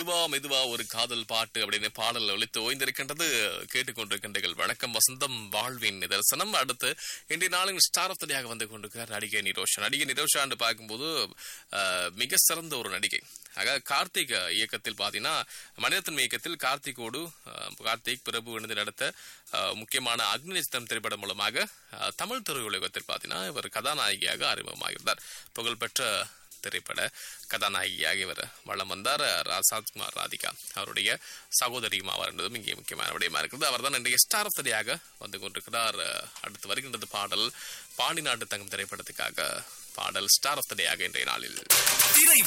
மெதுவா மெதுவா ஒரு காதல் பாட்டு அப்படின்னு பாடல் ஒழித்து ஓய்ந்திருக்கின்றது கேட்டுக்கொண்டிருக்கின்றீர்கள் வணக்கம் வசந்தம் வாழ்வின் நிதர்சனம் அடுத்து இன்றைய நாளின் ஸ்டார் ஆஃப் தடியாக வந்து கொண்டிருக்கிறார் நடிகை நிரோஷா நடிகை நிரோஷா என்று பார்க்கும்போது அஹ், மிக சிறந்த ஒரு நடிகை ஆக கார்த்திக் இயக்கத்தில் பார்த்தீங்கன்னா மனிதத்தன்மை இயக்கத்தில் கார்த்திகோடு அஹ், கார்த்திக் பிரபு இணைந்து நடத்த அஹ், முக்கியமான அக்னி நட்சத்திரம் திரைப்படம் மூலமாக அஹ், தமிழ் திரையுலகத்தில் பார்த்தீங்கன்னா இவர் கதாநாயகியாக அறிமுகமாகியிருந்தார் புகழ்பெற்ற திரைப்பட கதாநாயகியாக இவர் வளம் வந்தார் ராஜ்குமார் ராதிகா அவருடைய சகோதரியும் அவர் என்பதும் இங்கே முக்கியமான விடயமா இருக்கிறது அவர் தான் இன்றைய ஸ்டார் ஆஃப் தடியாக வந்து கொண்டிருக்கிறார் அடுத்து வருகின்றது பாடல் பாண்டி நாட்டு தங்கம் திரைப்படத்துக்காக பாடல் ஸ்டார் ஆஃப் தடியாக இன்றைய நாளில் திரை